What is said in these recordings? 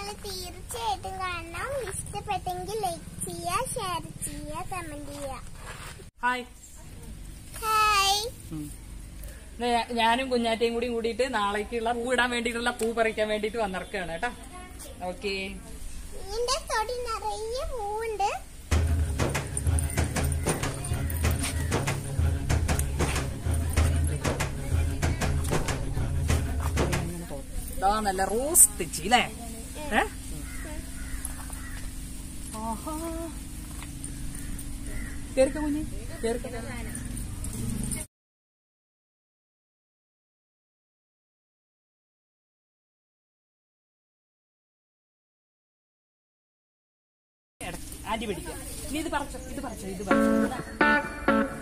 തീർച്ചയായിട്ടും കാണണം ഇഷ്ടപ്പെട്ടെങ്കിൽ ലൈക്ക് ചെയ്യുക ഷെയർ ചെയ്യുക കമന്റ് ചെയ്യുക ഹായ് ഹായ് ഉം. ദേ, ഞാനും കുഞ്ഞാറ്റയും കൂടി കൂടിയിട്ട് നാളേക്കുള്ള പൂ ഇടാൻ വേണ്ടിയിട്ടുള്ള പൂ പറിക്കാൻ വേണ്ടിയിട്ട് വന്നിറക്കാണ് കേട്ടോ ഓക്കെ എന്റെ തൊടി നിറയെ പൂവുണ്ട് ഇതാ നല്ല റോസ് തെച്ചി അല്ലേ ഏ ആഹാ. കേറിക്ക കുഞ്ഞ് കേറിക്ക ആന്റി പിടിക്കാം ഇനി ഇത് പറിച്ചോ ഇത് പറിച്ചോ ഇത് പറിച്ചോ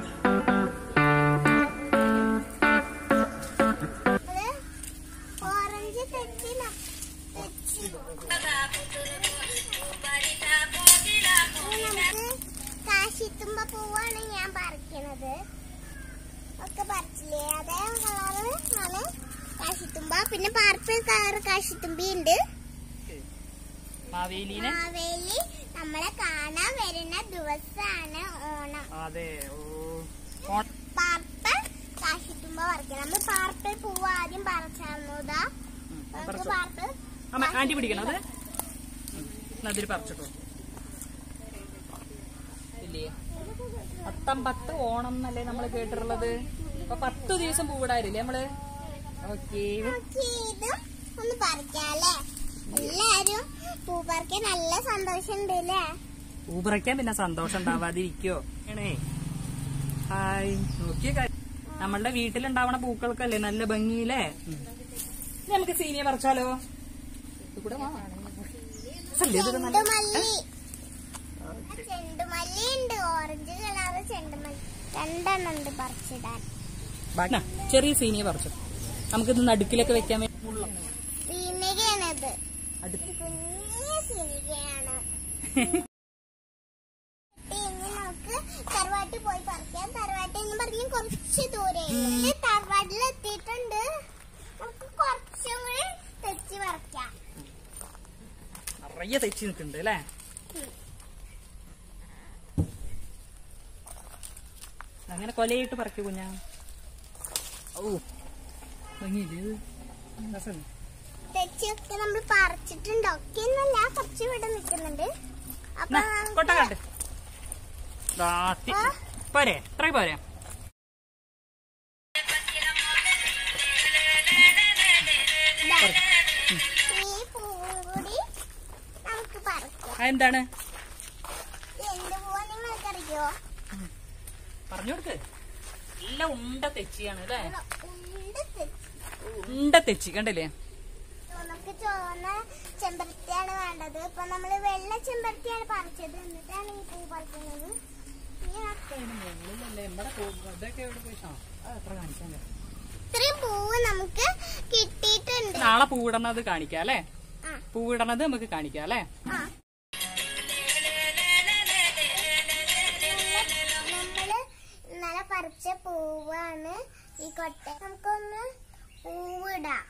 അത് ഓറഞ്ച് തെച്ചി ന- തെച്ചി ഇനി നമുക്ക് കാശിത്തുമ്പ പൂവാണ് ഞാൻ പറിക്കണത് ഒക്കെ പറിച്ചില്ലേ അതേ കളറ് ആണ് കാശിത്തുമ്പ പിന്നെ പർപ്പിൾ കളർ കാശിത്തുമ്പി ഉണ്ട് മാവേലീനെ മാവേലി നമ്മളെ കാണാൻ വരുന്ന ദിവസമാണ് ഓണം അതെ ഓ ഓൺ പർപ്പിൾ കാശിത്തുമ്പ പറിക്കണം നമ്മൾ പർപ്പിൾ പൂവ് ആദ്യം പറിച്ചായിരുന്നതാ ഉം, നമുക്ക് പറിച്ചോ. പർപ്പിൾ അമ്മ ആന്റി പിടിക്കണം അത് അതിൽ പറിച്ചിട്ടോ ഇല്ലേ പത്തം പത്ത് ഓണം എന്നല്ലേ നമ്മൾ കേട്ടിട്ടുള്ളത് അപ്പൊ പത്ത് ദിവസം പൂവിടാറില്ലേ നമ്മള് ഓക്കേ നമുക്ക് ഇതും ഒന്ന് പറിക്കാല്ലേ എല്ലാരും പൂ പറിക്കാൻ നല്ല സന്തോഷം ഉണ്ട് അല്ലേ പൂ പറിക്കാൻ പിന്നെ സന്തോഷം ഉണ്ടാവാതിരിക്കോ ഏണേ ഹായ് നോക്കിയ കാര്യം നമ്മളുടെ വീട്ടിലുണ്ടാവണ പൂക്കൾക്കല്ലേ നല്ല ഭംഗിയില്ലേ ഉം. ഇനി നമുക്ക് സീനിയ പറിച്ചാലോ ഇത് കൂടെ വാ. അല്ലേ ഇത് നല്ല- ചെണ്ടുമല്ലി ചെണ്ടുമല്ലി ഉണ്ട് ഓറഞ്ച് കളറ് ചെണ്ടുമല്ലി രണ്ടെണ്ണം ഉണ്ട് പറിച്ചിടാൻ ബാക്കി നാ, ചെറിയ സീനിയ പറിച്ചു നമുക്കിത് നടുക്കിലൊക്കെ വെക്കാൻ വേണ്ടി മുള്ളം. സീനികയാണിത് അടുത്ത് കുഞ്ഞു സീനികയാണ് ഇനി നമുക്ക് തറവാട്ടിൽ പോയി പറിക്കാം തറവാട്ടിൽ എന്ന് പറഞ്ഞ് കുറച്ച് ദൂരെ തറവാട്ടിൽ എത്തിയിട്ടുണ്ട് നമുക്ക് കുറച്ചും കൂടി തെച്ചി പറിക്കാം നിറയെ തെച്ചി നിൽക്കുന്നുണ്ട് അല്ലേ അങ്ങനെ കൊലയിട്ട് പറിക്കൂ കുഞ്ഞാ ഓ ഭംഗിയില്ലേ ഇത്? രസല്ലേ? തെച്ചിയൊക്കെ നമ്മൾ പറിച്ചിട്ടുണ്ട് ഒക്കെ എന്നല്ല കുറച്ച് ഇവിടെ നിൽക്കുന്നുണ്ട് അപ്പൊ നാ, നമുക്ക് കൊട്ട കാട്ട് ദാ, തി- പോരെ ഇത്ര പോരെ ഈ പൂവും കൂടി നമുക്ക് പറിക്കാം ആ, എന്താണ് എന്ത് പൂവാ നിങ്ങൾക്കറിയോ പറഞ്ഞു കൊടുക്ക് നല്ല ഉണ്ട തെച്ചിയാണ് അല്ലേ ഉണ്ട് തെച്ചി ഉണ്ട തെച്ചി കണ്ടില്ലേ നമുക്ക് ചുവന്ന ചെമ്പരത്തിയാണ് വേണ്ടത് ഇപ്പൊ നമ്മള് വെള്ള ചെമ്പരത്തിയാണ് പറിച്ചത് എന്നിട്ടാണ് ഈ പൂ പറിക്കുന്നത് ഇനി ഇത്രയും പൂവ് നമുക്ക് കിട്ടിയിട്ടുണ്ട് നാളെ പൂവിടണത് കാണിക്കാം അല്ലേ ആ പൂവിടണത് നമുക്ക് കാണിക്കാം അല്ലേ ആ നമ്മള് ഇന്നലെ പറിച്ച പൂവാണ് ഈ കൊട്ട നമുക്കൊന്ന് പൂവിടാം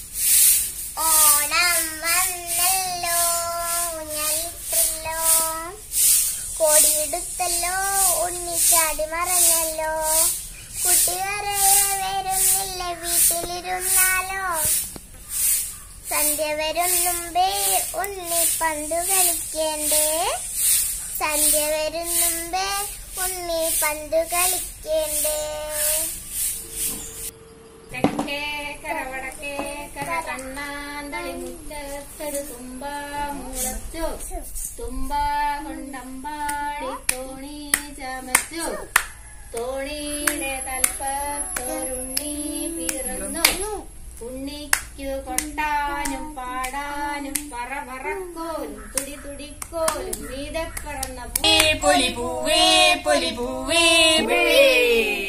ഓണം വന്നല്ലോ ഊഞ്ഞാലിട്ടല്ലോ കൊടിയെടുത്തല്ലോ ഉണ്ണിച്ചാടി മറഞ്ഞല്ലോ കുട്ടികളെ വരുന്നില്ല വീട്ടിലിരുന്നാലോ സന്ധ്യ വരും മുമ്പേ ഉണ്ണി പന്തു കളിക്കേണ്ടേ സന്ധ്യ വരും മുമ്പേ ഉണ്ണി പന്തു കളിക്കേണ്ടേ തെക്കേ കരവടക്കേ കര കണ്ണാന്തളി മുറ്റത്തൊരു തുമ്പ മുളച്ചു തുമ്പ കൊണ്ടമ്പാടി തോണി ചമച്ചു തോണിയുടെ തൽപ്പത്തൊരുണ്ണി പിറന്നു ഉണ്ണിക്കു കൊട്ടാനും പാടാനും പറ പറക്കോലും തുടി തുടിക്കോലും മീതെ പറന്ന പൂ പൊലി പൂവേ പൊലി പൂവേ